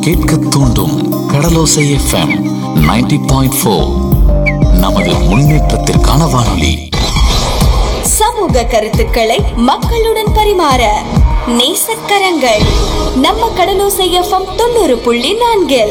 கேட்க தூண்டும் கடலோசை FM 90.4 point four நமது முன்னேற்றத்திற்கான வானொலி சமூக கருத்துக்களை மக்களுடன் பரிமாற நேசக்கரங்கள் நம்ம கடலோசை எஃப்எம் தொண்ணூறு புள்ளி நான்கில்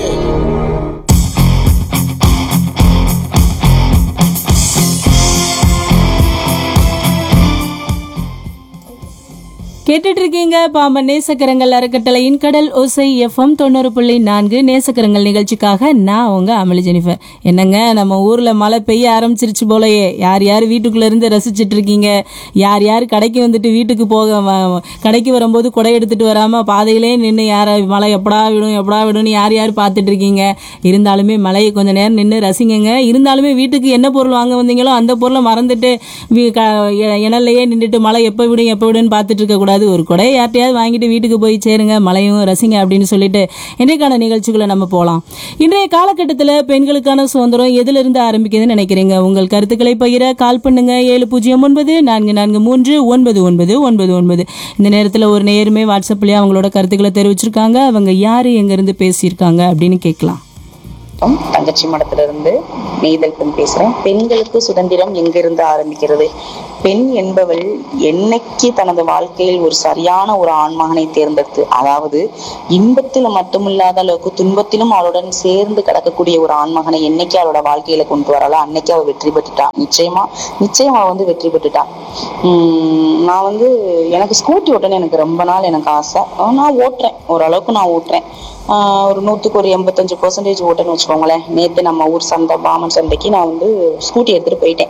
கேட்டுட்டு இருக்கீங்க பாம்பன் நேசக்கரங்கள் அறக்கட்டளையின் கடல் ஓசை எஃப்எம் தொண்ணூறு புள்ளி நான்கு நேசக்கரங்கள் நிகழ்ச்சிக்காக நான் உங்க அமளி ஜெனிஃபர் என்னங்க நம்ம ஊர்ல மழை பெய்ய ஆரம்பிச்சிருச்சு போலயே யார் யார் வீட்டுக்குள்ள இருந்து ரசிச்சிட்டு இருக்கீங்க யார் யார் கடைக்கு வந்துட்டு வீட்டுக்கு போக வ- கடைக்கு வரும்போது குடை எடுத்துட்டு வராம பாதையிலே நின்று யார மழை எப்படா விடும் எப்படா விடும்னு யார் யார் பார்த்துட்டு இருக்கீங்க இருந்தாலுமே மழையை கொஞ்ச நேரம் நின்று ரசிங்கங்க இருந்தாலுமே வீட்டுக்கு என்ன பொருள் வாங்க வந்தீங்களோ அந்த பொருளை மறந்துட்டு வீ- க- இ- இணல்லையே நின்றுட்டு மழை எப்போ விடும் எப்போ விடுன்னு பார்த்துட்டு இருக்க கூடாது ஒரு குடை யார்ட்டையாவது வாங்கிட்டு வீட்டுக்கு போய் சேருங்க மழையும் ரசிங்க அப்படின்னு சொல்லிட்டு இன்றைக்கான நிகழ்ச்சிக்குள்ள நம்ம போகலாம் இன்றைய காலகட்டத்தில் பெண்களுக்கான சுதந்திரம் எதுல இருந்து ஆரம்பிக்குதுன்னு நினைக்கிறீங்க உங்கள் கருத்துக்களை பகிர கால் பண்ணுங்க ஏழு பூஜ்ஜியம் ஒன்பது நான்கு நான்கு மூன்று ஒன்பது ஒன்பது ஒன்பது ஒன்பது இந்த நேரத்தில் ஒரு நேருமே வாட்ஸ்அப்லயே அவங்களோட கருத்துக்களை தெரிவிச்சிருக்காங்க அவங்க யாரு எங்க இருந்து பேசியிருக்காங்க அப்படின்னு கேட்கலாம் வணக்கம் தங்கச்சி மடத்துல இருந்து நெய்தல் பெண் பேசுறேன் பெண்களுக்கு சுதந்திரம் எங்கிருந்து ஆரம்பிக்கிறது பெண் என்பவள் என்னைக்கு தனது வாழ்க்கையில் ஒரு சரியான ஒரு ஆண்மகனை தேர்ந்தெடுத்து அதாவது இன்பத்தில் மட்டுமில்லாத அளவுக்கு துன்பத்திலும் அவளுடன் சேர்ந்து கிடக்கக்கூடிய ஒரு ஆண்மகனை என்னைக்கு அவளோட வாழ்க்கையில கொண்டு வராளோ அன்னைக்கு அவள் வெற்றி பெற்றுட்டா நிச்சயமா நிச்சயம் அவள் வந்து வெற்றி பெற்றுட்டா உம் நான் வந்து எனக்கு ஸ்கூட்டி ஓட்டணும்னு எனக்கு ரொம்ப நாள் எனக்கு ஆசை நான் ஓட்டுறேன் ஓரளவுக்கு நான் ஓட்டுறேன் ஆஹ் ஒரு நூற்றுக்கு ஒரு எண்பத்தஞ்சு பர்சன்டேஜ் ஓட்டுன்னு வச்சுக்கோங்களேன் நேற்று நம்ம ஊர் சந்தை பாமன் சந்தைக்கு நான் வந்து ஸ்கூட்டி எடுத்துட்டு போயிட்டேன்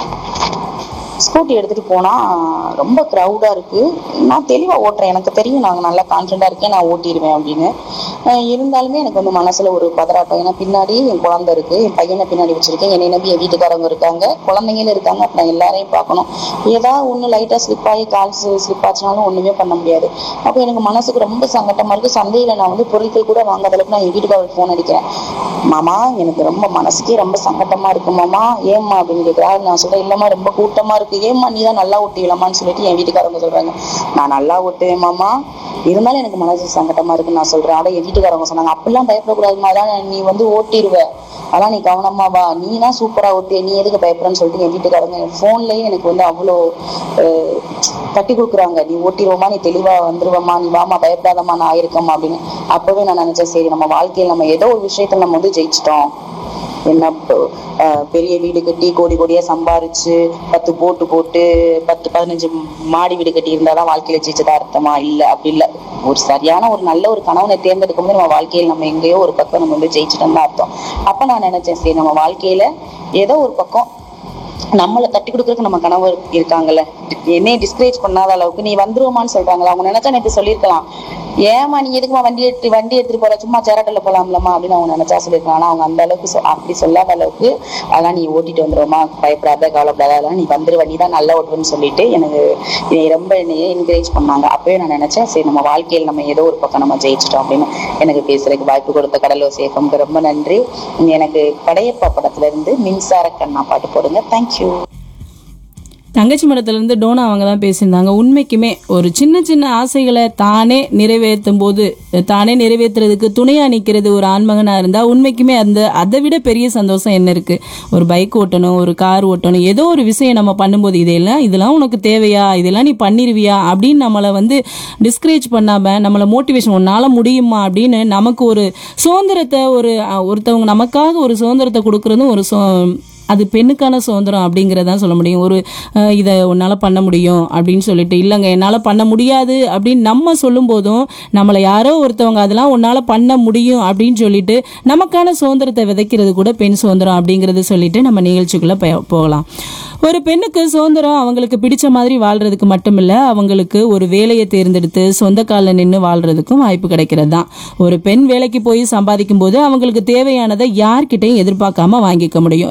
ஸ்கூட்டி எடுத்துட்டு போனா ரொம்ப க்ரௌடா இருக்கு நான் தெளிவா ஓட்டுறேன் எனக்கு தெரியும் நாங்க நல்லா கான்ஃபிடண்டா இருக்கேன் நான் ஓட்டிடுவேன் அப்படின்னு அஹ் இருந்தாலுமே எனக்கு வந்து மனசுல ஒரு பதறாட்டம் ஏன்னா பின்னாடி என் குழந்தை இருக்கு என் பையனை பின்னாடி வச்சிருக்கேன் என்னை நம்பி என் வீட்டுக்காரங்க இருக்காங்க குழந்தைங்களும் இருக்காங்க அப்ப நான் எல்லாரையும் பார்க்கணும் ஏதாவது ஒண்ணு லைட்டா ஸ்லிப் ஆகி கால் ஸ்லிப் ஆச்சுனாலும் ஒண்ணுமே பண்ண முடியாது அப்போ எனக்கு மனசுக்கு ரொம்ப சங்கட்டமா இருக்கு சந்தையில நான் வந்து பொருட்கள் கூட வாங்காத அளவுக்கு நான் என் வீட்டுக்காரருக்கு ஃபோன் அடிக்கிறேன் மாமா எனக்கு ரொம்ப மனசுக்கே ரொம்ப சங்கட்டமா இருக்கு மாமா ஏம்மா அப்படின்னு கேட்குறா நான் சொல்றேன் இல்லம்மா ரொம்ப கூட்டமா இருக்கு ஏம்மா நீ தான் நல்லா ஓட்டிவிலமான்னு சொல்லிட்டு என் வீட்டுக்காரங்க சொல்றாங்க நான் நல்லா ஓட்டுவேன் மாமா இருந்தாலும் எனக்கு மனசு சங்கட்டமா இருக்குன்னு நான் சொல்றேன் ஆனா என் வீட்டுக்காரங்க சொன்னாங்க அப்படிலாம் பயப்படக்கூடாதுமா அதான் நீ வந்து ஓட்டிடுவ அதான் நீ கவனமா வா நீ தான் சூப்பரா ஓட்டிய நீ எதுக்கு பயப்படுறன்னு சொல்லிட்டு என் வீட்டுக்காரங்க என் போன்லயே எனக்கு வந்து அவ்வளோ அஹ், தட்டி கொடுக்குறாங்க நீ ஓட்டிடுவோமா நீ தெளிவா வந்துருவமா நீ வாமா பயப்படாதம்மா நான் இருக்கம்மா அப்படின்னு அப்பவே நான் நினைச்சேன் சரி நம்ம வாழ்க்கையில் நம்ம ஏதோ ஒரு விஷயத்துல நம்ம வந்து ஜெயிச்சிட்டோம் என்ன இப்போ, அஹ், பெரிய வீடு கட்டி கோடி கோடியா சம்பாரிச்சு பத்து போட்டு போட்டு பத்து பதினஞ்சு மாடி வீடு கட்டி இருந்தாதான் வாழ்க்கையில ஜெயிச்சதா அர்த்தமா இல்ல அப்படி இல்ல ஒரு சரியான ஒரு நல்ல ஒரு கணவனை தேர்ந்தெடுக்கும் போது நம்ம வாழ்க்கையில் நம்ம எங்கேயோ ஒரு பக்கம் நம்ம வந்து ஜெயிச்சிட்டோம் தான் அர்த்தம் அப்ப நான் நினைச்சேன் சரி நம்ம வாழ்க்கையில ஏதோ ஒரு பக்கம் நம்மளை தட்டி கொடுக்கறதுக்கு நம்ம கணவர் இருக்காங்கல்ல என்னைய டிஸ்கரேஜ் பண்ணாத அளவுக்கு நீ வந்துருவோமான்னு சொல்றாங்களா அவங்க நினைச்சா நேற்று சொல்லியிருக்கலாம் ஏமா நீ எதுக்குமா வண்டி எடுத்து வண்டி எடுத்துட்டு போற சும்மா சேரட்டில் போலாம்லமா அப்படின்னு அவங்க நினைச்சா சொல்லியிருக்கலாம் ஆனா அவங்க அந்த அளவுக்கு சொ- அப்படி சொல்லாத அளவுக்கு அதெல்லாம் நீ ஓட்டிட்டு வந்துருவோமா பயப்படாத கவலைப்படாத அதெல்லாம் நீ வந்துருவ நீ தான் நல்லா ஓட்டுவேன்னு சொல்லிட்டு எனக்கு என்னை ரொம்ப என்னைய என்கரேஜ் பண்ணாங்க அப்பவே நான் நினைச்சேன் சரி நம்ம வாழ்க்கையில் நம்ம ஏதோ ஒரு பக்கம் நம்ம ஜெயிச்சிட்டோம் அப்படின்னு எனக்கு பேசுறதுக்கு வாய்ப்பு கொடுத்த கடலூர் சேஃபம்க்கு ரொம்ப நன்றி எனக்கு படையப்பா படத்துல இருந்து மின்சார கண்ணா பாட்டு போடுங்க தேங்க்யூ தங்கச்சி மடத்துலேருந்து டோனா அவங்க தான் பேசியிருந்தாங்க உண்மைக்குமே ஒரு சின்ன சின்ன ஆசைகளை தானே நிறைவேற்றும் போது தானே நிறைவேற்றுறதுக்கு துணையாக நிற்கிறது ஒரு ஆண்மகனாக இருந்தால் உண்மைக்குமே அந்த அதை விட பெரிய சந்தோஷம் என்ன இருக்குது ஒரு பைக் ஓட்டணும் ஒரு கார் ஓட்டணும் ஏதோ ஒரு விஷயம் நம்ம பண்ணும்போது இதெல்லாம் இதெல்லாம் உனக்கு தேவையா இதெல்லாம் நீ பண்ணிருவியா அப்படின்னு நம்மளை வந்து டிஸ்கரேஜ் பண்ணாமல் நம்மளை மோட்டிவேஷன் உன்னால் முடியுமா அப்படின்னு நமக்கு ஒரு சுதந்திரத்தை ஒரு அஹ், ஒருத்தவங்க நமக்காக ஒரு சுதந்திரத்தை கொடுக்குறதும் ஒரு சு அது பெண்ணுக்கான சுதந்திரம் அப்படிங்கிறதான் சொல்ல முடியும் ஒரு அஹ், இதை உன்னால் பண்ண முடியும் அப்படின்னு சொல்லிட்டு இல்லைங்க என்னால் பண்ண முடியாது அப்படின்னு நம்ம சொல்லும் போதும் நம்மளை யாரோ ஒருத்தவங்க அதெல்லாம் உன்னால் பண்ண முடியும் அப்படின்னு சொல்லிட்டு நமக்கான சுதந்திரத்தை விதைக்கிறது கூட பெண் சுதந்திரம் அப்படிங்கிறது சொல்லிட்டு நம்ம நிகழ்ச்சிக்குள்ளே போ- போகலாம் ஒரு பெண்ணுக்கு சுதந்திரம் அவங்களுக்கு பிடிச்ச மாதிரி வாழ்றதுக்கு மட்டும் இல்ல அவங்களுக்கு ஒரு வேலையை தேர்ந்தெடுத்து சொந்த காலில் நின்று வாழ்றதுக்கும் வாய்ப்பு கிடைக்கிறது தான் ஒரு பெண் வேலைக்கு போய் சம்பாதிக்கும் போது அவங்களுக்கு தேவையானதை யார்கிட்டையும் எதிர்பார்க்காம வாங்கிக்க முடியும் இதனால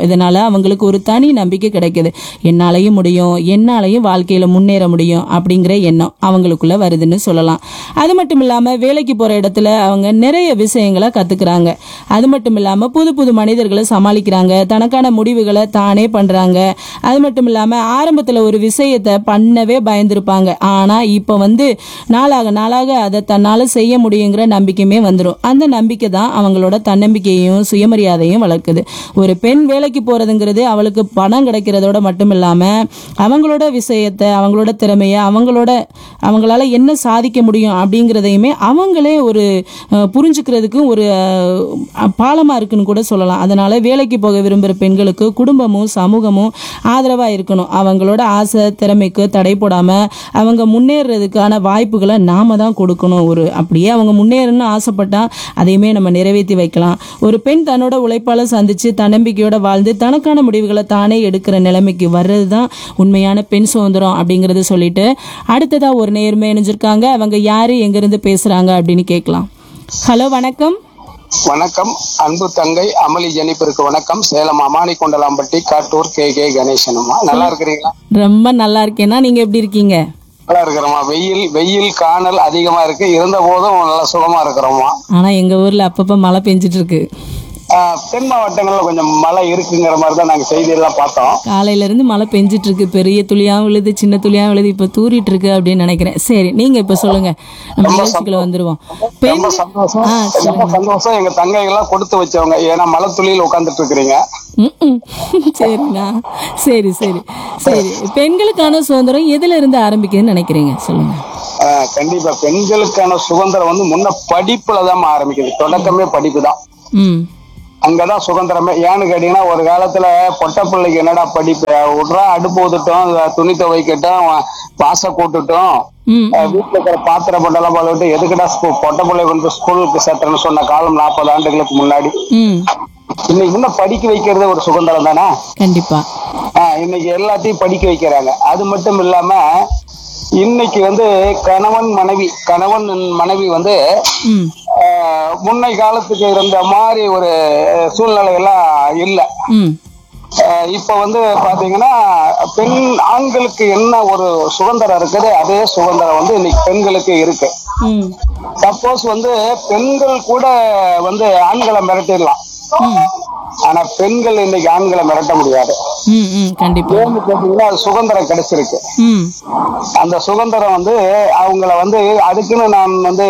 அவங்களுக்கு ஒரு தனி நம்பிக்கை கிடைக்குது என்னாலையும் முடியும் என்னாலையும் வாழ்க்கையில முன்னேற முடியும் அப்படிங்கிற எண்ணம் அவங்களுக்குள்ள வருதுன்னு சொல்லலாம் அது மட்டும் இல்லாம வேலைக்கு போற இடத்துல அவங்க நிறைய விஷயங்களை கத்துக்கிறாங்க அது மட்டும் இல்லாம புது புது மனிதர்களை சமாளிக்கிறாங்க தனக்கான முடிவுகளை தானே பண்றாங்க அது மட்டும் இல்லாம ஆரம்பத்துல ஒரு விஷயத்தை பண்ணவே பயந்திருப்பாங்க ஆனா இப்ப வந்து நாளாக நாளாக அதை தன்னால செய்ய முடியுங்கிற நம்பிக்கையுமே வந்துடும் அந்த நம்பிக்கை தான் அவங்களோட தன்னம்பிக்கையையும் சுயமரியாதையும் வளர்க்குது ஒரு பெண் வேலைக்கு போறதுங்கிறது அவளுக்கு பணம் கிடைக்கிறதோட மட்டும் இல்லாம அவங்களோட விஷயத்தை அவங்களோட திறமையை அவங்களோட அவங்களால என்ன சாதிக்க முடியும் அப்படிங்கிறதையுமே அவங்களே ஒரு அஹ், புரிஞ்சுக்கிறதுக்கும் ஒரு அஹ், பாலமா இருக்குன்னு கூட சொல்லலாம் அதனால வேலைக்கு போக விரும்புகிற பெண்களுக்கு குடும்பமும் சமூகமும் ஆதரவா இருக்கணும் அவங்களோட ஆசை திறமைக்கு தடை போடாம அவங்க முன்னேறதுக்கான வாய்ப்புகளை நாம தான் கொடுக்கணும் ஒரு அப்படியே அவங்க முன்னேறணும்னு ஆசைப்பட்டா அதையுமே நம்ம நிறைவேற்றி வைக்கலாம் ஒரு பெண் தன்னோட உழைப்பால சந்திச்சு தன்னம்பிக்கையோட வாழ்ந்து தனக்கான முடிவுகளை தானே எடுக்கிற நிலைமைக்கு வர்றது தான் உண்மையான பெண் சுதந்திரம் அப்படிங்கறத சொல்லிட்டு அடுத்ததா ஒரு நேர்மை இணைஞ்சிருக்காங்க அவங்க யாரு எங்க இருந்து பேசுறாங்க அப்படின்னு கேட்கலாம் ஹலோ வணக்கம் வணக்கம் அன்பு தங்கை அமளி ஜெனிப்பருக்கு வணக்கம் சேலம் அமானி கொண்டலாம்பட்டி காட்டூர் கே கே கணேசனம்மா நல்லா இருக்கிறீங்களா ரொம்ப நல்லா இருக்கேன்னா நீங்க எப்படி இருக்கீங்க நல்லா இருக்கிறோமா வெயில் வெயில் காணல் அதிகமா இருக்கு இருந்த போதும் நல்லா சுகமா இருக்கிறோமா ஆனா எங்க ஊர்ல அப்பப்ப மழை பெஞ்சிட்டு இருக்கு ஆஹ், தென் மாவட்டங்கள்ல கொஞ்சம் மழை இருக்குங்கிற மாதிரி தான் நாங்க செய்தியெல்லாம் பார்த்தோம் காலையில இருந்து மழை பெஞ்சிட்டு இருக்கு பெரிய துளியாவும் விழுது சின்ன துளியாவும் விழுது இப்ப தூரிட்டு இருக்கு அப்படின்னு நினைக்கிறேன் சரி நீங்க இப்ப சொல்லுங்க நம்ம நிகழ்ச்சிக்குள்ள வந்துருவோம் பெண் ரொம்ப சந்தோஷம் ஆ ரொம்ப சொல்லுங்க சந்தோஷம் எங்க தங்கைகள்லாம் கொடுத்து வச்சவங்க ஏன்னா மழை துளியில் உட்காந்துட்டு இருக்கிறீங்க ம்ம். சரிண்ணா சரி சரி சரி பெண்களுக்கான சுதந்திரம் எதுல இருந்து ஆரம்பிக்குதுன்னு நினைக்கிறீங்க சொல்லுங்க ஆஹ், கண்டிப்பா பெண்களுக்கான சுதந்திரம் வந்து முன்ன படிப்புல தான் ஆரம்பிக்குது தொடக்கமே படிப்பு தான் ம் அங்கதான் சுதந்திரமே ஏன்னு கேட்டீங்கன்னா ஒரு காலத்துல பொட்டை பிள்ளைக்கு என்னடா படிப்பு விட்றா அடுப்பு ஊத்துட்டோம் துணி துவைக்கட்டும் வாச கூட்டுட்டோம் ம் அஹ் வீட்டுல இருக்கிற பாத்திர பண்டெல்லாம் போட்டு எதுக்குடா ஸ்கூல் பொட்டை பிள்ளை கொண்டு ஸ்கூலுக்கு சேர்த்துறேன்னு சொன்ன காலம் நாற்பது ஆண்டுகளுக்கு முன்னாடி ம் இன்னைக்கு இன்னும் படிக்க வைக்கிறது ஒரு சுதந்திரம் தானே கண்டிப்பா ஆஹ் இன்னைக்கு எல்லாத்தையும் படிக்க வைக்கிறாங்க அது மட்டும் இல்லாம இன்னைக்கு வந்து கணவன் மனைவி கணவன் மனைவி வந்து ம் ஆஹ் முன்னை காலத்துக்கு இருந்த மாதிரி ஒரு சூழ்நிலை எல்லாம் இல்லை ம் அஹ் இப்ப வந்து பாத்தீங்கன்னா பெண் ஆண்களுக்கு என்ன ஒரு சுதந்திரம் இருக்குது அதே சுதந்திரம் வந்து இன்னைக்கு பெண்களுக்கு இருக்கு ம் சப்போஸ் வந்து பெண்கள் கூட வந்து ஆண்களை மிரட்டிடலாம் ம் ஆனா பெண்கள் இன்னைக்கு ஆண்களை மிரட்ட முடியாது ம் ம் கண்டிப்பா ஏன்னு கேட்டீங்கன்னா அது சுதந்திரம் கிடைச்சிருக்கு ம் அந்த சுதந்திரம் வந்து அவங்கள வந்து அதுக்குன்னு நான் வந்து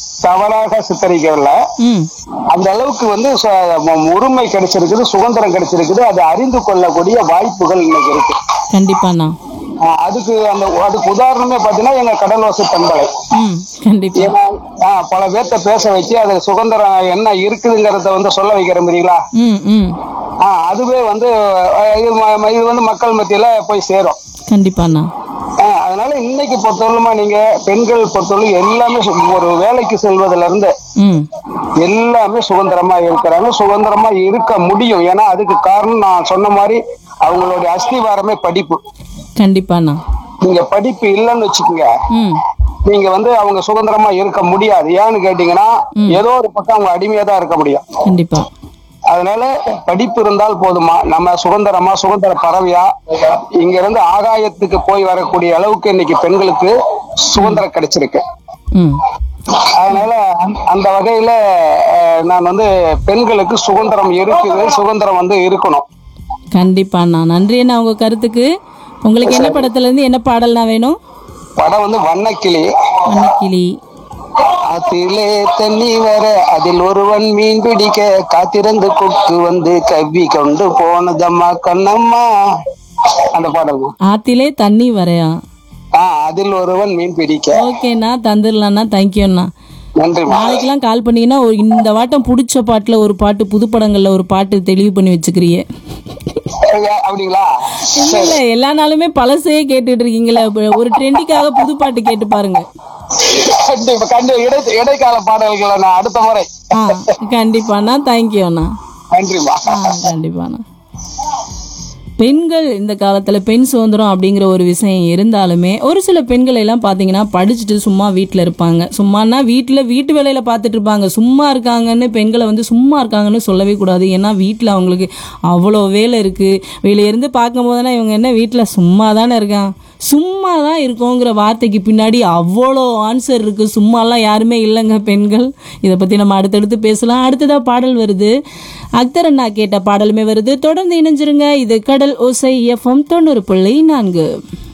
தவறாக சித்தரிக்கவில்லை ம் அந்த அளவுக்கு வந்து ச- ம- உரிமை கிடைச்சிருக்குது சுதந்திரம் கிடைச்சிருக்குது அதை அறிந்து கொள்ளக்கூடிய வாய்ப்புகள் இன்னைக்கு இருக்கு கண்டிப்பாண்ணா ஆஹ் அதுக்கு அந்த அதுக்கு உதாரணமே பாத்தீங்கன்னா எங்க கடலோசை பண்பலை ம் கண்டிப்பா ஏன்னா ஆஹ் பல பேர்த்த பேச வச்சு அது சுதந்திரம் என்ன இருக்குதுங்கிறத வந்து சொல்ல வைக்கிற மாதிரிங்களா ம் ம் ஆஹ் அதுவே வந்து ஆஹ் இது ம- இது வந்து மக்கள் மத்தியில போய் சேரும் கண்டிப்பாண்ணா ஆஹ் அதனால இன்னைக்கு பொறுத்தவரைமா நீங்க பெண்கள் பொறுத்தவரை எல்லாமே சு- ஒரு வேலைக்கு செல்வதுல இருந்து ம் எல்லாமே சுதந்திரமா இருக்கிறாங்க சுதந்திரமா இருக்க முடியும் ஏன்னா அதுக்கு காரணம் நான் சொன்ன மாதிரி அவங்களுடைய அஸ்திவாரமே படிப்பு கண்டிப்பாண்ணா நீங்க படிப்பு இல்லைன்னு வச்சுக்கோங்க ம் நீங்க வந்து அவங்க சுதந்திரமா இருக்க முடியாது ஏன்னு கேட்டீங்கன்னா ஏதோ ஒரு பக்கம் அவங்க அடிமையா தான் இருக்க முடியும் கண்டிப்பா அதனால படிப்பு இருந்தால் போதுமா நம்ம சுதந்திரமா சுதந்திர பறவையா இங்க இருந்து ஆகாயத்துக்கு போய் வரக்கூடிய அளவுக்கு இன்னைக்கு பெண்களுக்கு சுதந்திரம் கிடைச்சிருக்கு ம் அதனால அந்த- அந்த வகையில அஹ், நான் வந்து பெண்களுக்கு சுதந்திரம் இருக்குது சுதந்திரம் வந்து இருக்கணும் கண்டிப்பாண்ணா நன்றி அண்ணா உங்க கருத்துக்கு உங்களுக்கு என்ன படத்துல இருந்து என்ன பாடல்னா வேணும் படம் வந்து வண்ணக்கிளி வண்ணக்கிளி அதிலே தண்ணி வர அதில் ஒருவன் மீன் பிடிக்க காத்திருந்து கொக்கு வந்து கவ்வி கொண்டு போனதம்மா கண்ணம்மா அந்த பாடல் ஆத்திலே தண்ணி வரையா ஆஹ் அதில் ஒருவன் மீன் பிடிக்க ஓகேண்ணா தந்துடலாண்ணா தேங்க்யூண்ணா நன்றிம்மா நாளைக்கெல்லாம் கால் பண்ணீங்கன்னா ஒரு இந்த வாட்டம் பிடிச்ச பாட்டில் ஒரு பாட்டு புது படங்கள்ல ஒரு பாட்டு தெளிவு பண்ணி வச்சுக்கிறியே ஏ- அப்படிங்களா இல்ல இல்ல எல்லா நாளுமே பழசே கேட்டுட்டு இருக்கீங்களே இப்ப ஒரு ட்ரெண்டிக்காக புது பாட்டு கேட்டு பாருங்க கண்டிப்பா கண்டி இடை இடைக்கால பாடல்களை நான் அடுத்த முறை ஆ கண்டிப்பாண்ணா தேங்க்யூண்ணா நன்றிம்மா ஆ கண்டிப்பாண்ணா பெண்கள் இந்த காலத்தில் பெண் சுதந்திரம் அப்படிங்கிற ஒரு விஷயம் இருந்தாலுமே ஒரு சில பெண்கள் எல்லாம் பார்த்தீங்கன்னா படிச்சுட்டு சும்மா வீட்டில் இருப்பாங்க சும்மானா வீட்டில் வீட்டு வேலையில் பார்த்துட்டு இருப்பாங்க சும்மா இருக்காங்கன்னு பெண்களை வந்து சும்மா இருக்காங்கன்னு சொல்லவே கூடாது ஏன்னா வீட்டில் அவங்களுக்கு அவ்வளோ வேலை இருக்குது வெளியிருந்து பார்க்கும்போதுனா இவங்க என்ன வீட்டில் சும்மா தானே இருக்கான் சும்மா தான் இருக்கோங்கிற வார்த்தைக்கு பின்னாடி அவ்வளோ ஆன்சர் இருக்குது சும்மாலாம் யாருமே இல்லைங்க பெண்கள் இதை பற்றி நம்ம அடுத்தடுத்து பேசலாம் அடுத்ததாக பாடல் வருது அக்தர் அண்ணா கேட்ட பாடலுமே வருது தொடர்ந்து இணைஞ்சிருங்க இது கடல் ஓசை எஃப்எம் தொண்ணூறு புள்ளி நான்கு